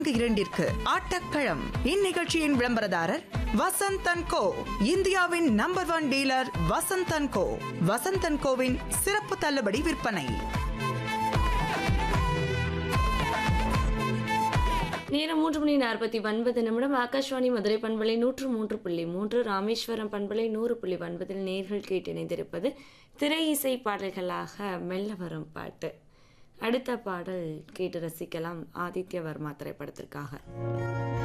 இரண்டிற்கு ஆட்டக்களம் இந்நிகழ்ச்சியின் விளம்பரதாரர் வசந்தன் கோ இந்தியாவின் number one dealer Vasanthan co Vasanthan கோவின் சிறப்பு தள்ளுபடி விற்பனை நேரம் மூன்று மணி நாற்பத்தி ஒன்பது நிமிடம் ஆகாஷ்வாணி மதுரை பண்பலை நூற்று மூன்று புள்ளி மூன்று ராமேஸ்வரம் பண்பலை நூறு புள்ளி ஒன்பதில் நேர்கள் கேட்டு இணைந்திருப்பது திரை இசை பாடல்களாக மெல்ல வரும் பாட்டு அடுத்த பாடல் கேட்டு ரசிக்கலாம் ஆதித்ய வர்மா திரைப்படத்திற்காக